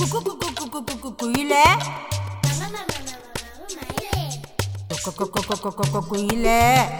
குக்கு குக்கு குக்கு குக்கு குயிலே குக்கு குக்கு குக்கு குக்கு குயிலே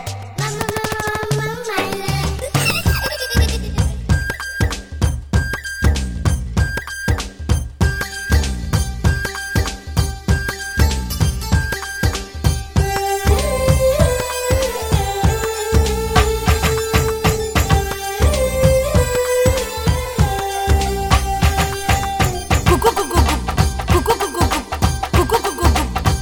குக்கு குக்கு குக்கு குக்கு குக்கு குக்கு குக்கு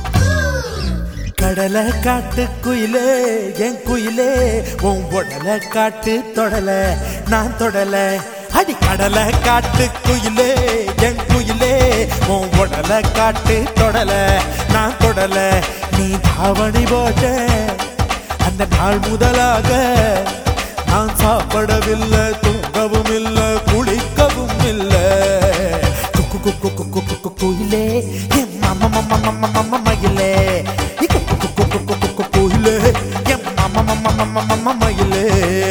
கடலை காட்டு குயிலே என் குயிலே உன் உடலை காட்டு தொடல நான் தொடல அடி கடலை காட்டு குயிலே என் குயிலே உன் உடலை காட்டு தொடல நான் தொடல நீ தாவணி போட்ட அந்த நாள் முதலாக நான் சாப்பிடவில்லை தூங்கவும் இல்லை குளிக்கவும் இல்லை குக்கு குக்கு குக்கு குக்கு குயிலே என் மாமா மாமா மாமா மாமா மயிலே குக்கு குக்கு குக்கு குக்கு குயிலே என் மாமா மாமா மாமா மாமா மயிலே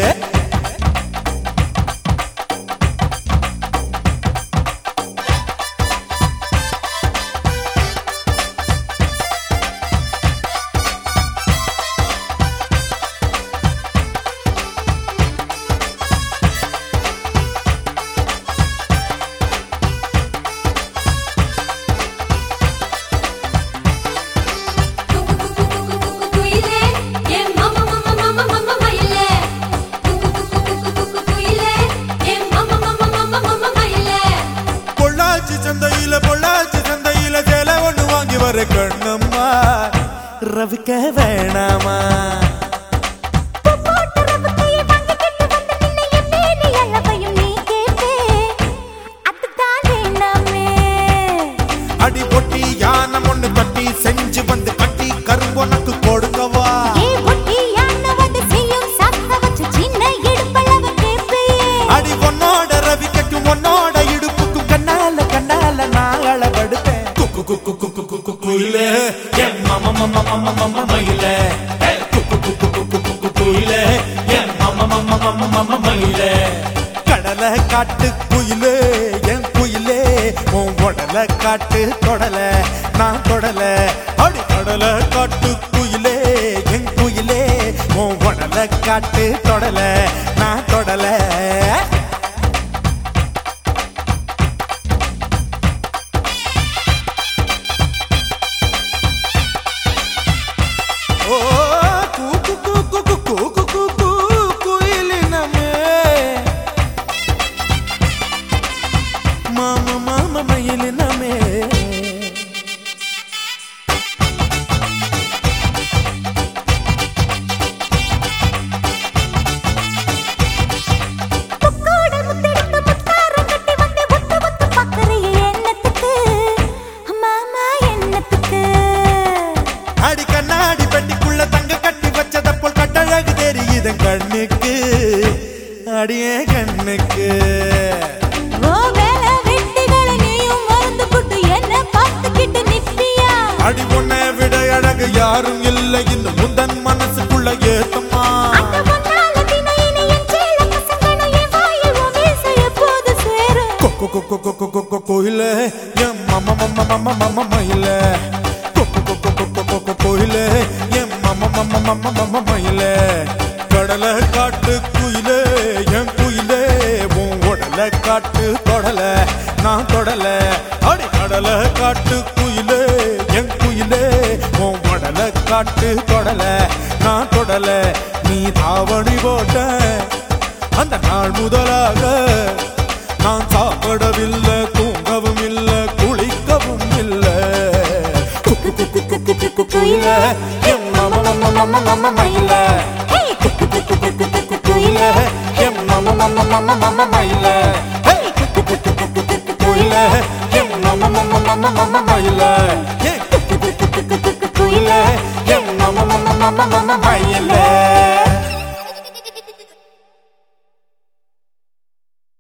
பொள்ளாச்சி சந்தையில பொள்ளாச்சி சந்தையில சேலை ஒண்ணு வாங்கி வர கண்ணம்மா ரவிக்க வேணாமா அடி பொட்டி யானை ஒண்ணு கட்டி செஞ்சு வந்து கட்டி கரும்பொனக்கு கொடுக்கவா அடி உன்னோட ரவிக்கும் உன்னோட இடுப்புக்கும் கண்ணால கண்ணால நான் அளவெடுப்பேன் குக்கு குக்கு குக்கு குக்கு குயிலே என் மம மம மம மம மயிலே ஏய், குக்கு குக்கு குக்கு குக்கு குயிலே என் மம மம மம மம மயிலே கடலை காட்டு குயிலே என் குயிலே உன் உடல காட்டு தொடல நான் தொடல அடி கடலை காட்டு குயிலே என் குயிலே உன் உடல காட்டு தொடல நான் தொடல ஓ கூக்கு கூக்கு கூக்கு கூக்கு கூ குயிலினமே மாமா மாமா மயிலினமே அடி கண்ணாடி பெட்டிக்குள்ள தங்க கட்டி வச்சத போல் கட்டழகு தெரியுது கண்ணுக்கு அடியே கண்ணுக்கு அடி பொண்ணை விட அழகு யாரும் இல்லை இந்த முந்தன் மனசுக்குள்ள ஏத்தமா கொக்கு கொக்கு கொக்கு கொக்கு கோயில என் மம மம மம மம மயில கொக்கு கொக்கு கொக்கு கொக்கு கோயில என் மம மம மம மம மயில கடலை காட்டு குயிலே என் குயிலே உன் உடலை காட்டு தொடல நான் தொடல அடி கடலை காட்டு குயிலே என் குயிலே உன் உடலை காட்டு தொடல நான் தொடல நீ தாவணி போட்ட அந்த நாள் முதலாக நான் சாப்பிடவில்லை தூங்கவும் இல்லை குளிக்கவும் இல்லை குக்கு குக்கு குக்கு குக்கு குயில எம் மம மம மம மம மயில குக்கு குக்கு குக்கு குக்கு குயில எம் மம மம மம மம மயில ஹே! குக்கு குக்கு குக்கு குக்கு குயில எம் மம மம மம மம மயில ஏ குக்கு குக்கு குக்கு குக்கு குயில எம் மம மம மம மம மயில